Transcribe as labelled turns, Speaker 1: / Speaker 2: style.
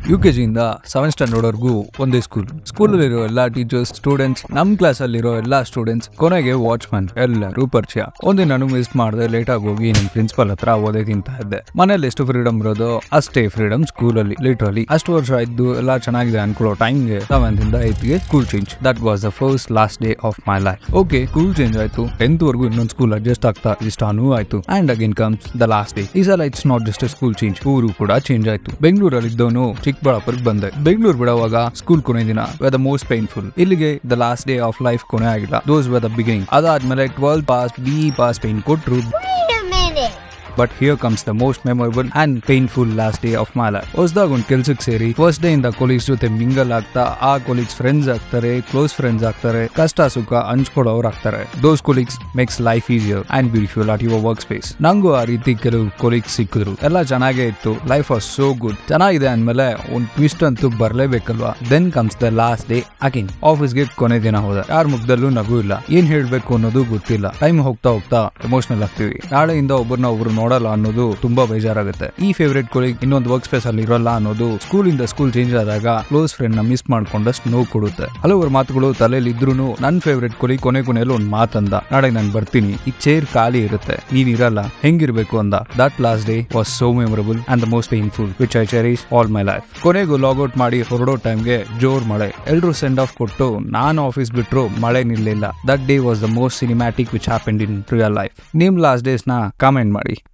Speaker 1: You ಕೆ ಜಿಯಿಂದ seven standard ವರೆಗೂ ಒಂದೇ ಸ್ಕೂಲ್ ಸ್ಕೂಲಲ್ಲಿರೋ ಎಲ್ಲಾ ಟೀಚರ್ಸ್ ಸ್ಟೂಡೆಂಟ್ಸ್ ನಮ್ ಕ್ಲಾಸ್ ಅಲ್ಲಿರೋ ಎಲ್ಲಾ ಸ್ಟೂಡೆಂಟ್ಸ್ ಕೊನೆಗೆ ವಾಚ್ಮನ್ ಎಲ್ಲರೂ ಪರಿಚಯ ಒಂದಿನ ನಾನು ಮಿಸ್ ಮಾಡದೆ ಲೇಟ್ ಆಗಿ ಹೋಗಿ ನಿಮ್ ಪ್ರಿನ್ಸಿಪಲ್ ಹತ್ರ ಓದೇ ತಿಂತಾ ಇದ್ದೆ ಮನೇಲಿ ಎಷ್ಟು ಫ್ರೀಡಮ್ ಇರೋದು ಅಷ್ಟೇ ಫ್ರೀಡಮ್ ಸ್ಕೂಲಲ್ಲಿ ಲಿಟ್ರಲಿ ಅಷ್ಟು ವರ್ಷ ಇದ್ದು ಎಲ್ಲ ಚೆನ್ನಾಗಿದೆ ಅನ್ಕೊಳ್ಳೋ ಟೈಮ್ಗೆ ಸೆವೆಂತ್ ಇಂದ ಏತ್ಗೆ school change that was the first last day of my life okay school change ಆಯ್ತು ಟೆಂತ್ ವರೆಗೂ ಇನ್ನೊಂದು ಸ್ಕೂಲ್ ಅಡ್ಜಸ್ಟ್ ಆಗ್ತಾ ಇಷ್ಟಾನು ಆಯ್ತು and again comes the last day ಈ ಸಲ it's not just school change ಊರು ಕೂಡ ಚೇಂಜ್ ಆಯ್ತು ಬೆಂಗಳೂರಲ್ಲಿ ಇದ್ದವನು ಚಿಕ್ಕಬಳ್ಳಾಪುರಕ್ಕೆ ಬಂದೆ ಬೆಂಗಳೂರು ಬಿಡುವಾಗ ಸ್ಕೂಲ್ ಕೊನೆ ದಿನ ದ ಮೋಸ್ಟ್ ಪೈನ್ಫುಲ್ ಇಲ್ಲಿಗೆ the last day of life ಕೊನೆ ಆಗಿಲ್ಲ ದೋಸ್ ವ ದ ಬಿಗಿನಿಂಗ್ ಅದಾದ್ಮೇಲೆ twelve pass B pass pain ಕೊಟ್ರು
Speaker 2: Wait a minute.
Speaker 1: But here comes the most memorable and painful last day of my life ಹೊಸದಾಗ ಒಂದು ಕೆಲ್ಸಕ್ಕೆ ಸೇರಿ first day ಇಂದ colleagues ಜೊತೆ ಮಿಂಗಲ್ ಆಗ್ತಾ ಆ ಕೊಲೀಗ್ಸ್ ಫ್ರೆಂಡ್ಸ್ ಆಗ್ತಾರೆ ಕ್ಲೋಸ್ ಫ್ರೆಂಡ್ಸ್ ಆಗ್ತಾರೆ ಕಷ್ಟ ಸುಖ ಹಂಚ್ಕೊಡೋರು ಆಗ್ತಾರೆ those colleagues makes life easier and beautiful at your work space ನಂಗೂ ಆ ರೀತಿ ಕೆಲವು ಕೊಲೀಗ್ಸ್ ಸಿಕ್ಕಿದ್ರು ಎಲ್ಲ ಚೆನ್ನಾಗೇ ಇತ್ತು ಲೈಫ್ ವಾಸ್ ಸೋ ಗುಡ್ ಚೆನ್ನಾಗಿದೆ ಅಂದ್ಮೇಲೆ ಒಂದು ಟ್ವಿಸ್ಟ್ ಅಂತೂ ಬರ್ಲೇಬೇಕಲ್ವಾ then comes the last day again ಆಫೀಸ್ಗೆ ಕೊನೆ ದಿನ ಹೋದ ಯಾರ ಮುಖದಲ್ಲೂ ನಗು ಇಲ್ಲ ಏನ್ ಹೇಳ್ಬೇಕು ಅನ್ನೋದು ಗೊತ್ತಿಲ್ಲ ಟೈಮ್ ಹೋಗ್ತಾ ಹೋಗ್ತಾ ಎಮೋಷನಲ್ ಆಗ್ತೀವಿ ನಾಳೆಯಿಂದ ಒಬ್ಬರನ್ನ ಒಬ್ರು ನೋಡಲ್ಲ ಅನ್ನೋದು ತುಂಬಾ ಬೇಜಾರಾಗುತ್ತೆ ಈ ಫೇವ್ರೇಟ್ ಕೊಲೀಗ್ ಇನ್ನೊಂದು ವರ್ಕ್ ಸ್ಪೇಸ್ ಅಲ್ಲಿ ಇರೋಲ್ಲ ಅನ್ನೋದು ಸ್ಕೂಲ್ ಇಂದ ಸ್ಕೂಲ್ ಚೇಂಜ್ ಆದಾಗ ಕ್ಲೋಸ್ ಫ್ರೆಂಡ್ ನ ಮಿಸ್ ಮಾಡ್ಕೊಂಡಷ್ಟು ನೋವು ಕೊಡುತ್ತೆ ಹಲವಾರು ಮಾತುಗಳು ತಲೆಯಲ್ಲಿ ಇದ್ರೂ ನನ್ ಫೇವ್ರೇಟ್ ಕೊಲೀಗ್ ಕೊನೆ ಕೊನೆಯಲ್ಲಿ ಒಂದು ಮಾತಂದ ನಾಳೆ ನಾನು ಬರ್ತೀನಿ ಈ ಚೇರ್ ಖಾಲಿ ಇರುತ್ತೆ ನೀನ್ ಇರಲ್ಲ ಹೆಂಗಿರ್ಬೇಕು ಅಂದ that last day was so memorable and the most painful which I cherish all my life ಕೊನೆಗೂ ಲಾಗೌಟ್ ಮಾಡಿ ಹೊರಡೋ ಟೈಮ್ಗೆ ಜೋರ್ ಮಳೆ ಎಲ್ರು ಸೆಂಡ್ ಆಫ್ ಕೊಟ್ಟು ನಾನು ಆಫೀಸ್ ಬಿಟ್ರು ಮಳೆ ನಿಲ್ಲಿಲ್ಲ that day was the most cinematic which happened in real life ನಿಮ್ ಲಾಸ್ಟ್ ಡೇಸ್ ನ ಕಾಮೆಂಟ್ ಮಾಡಿ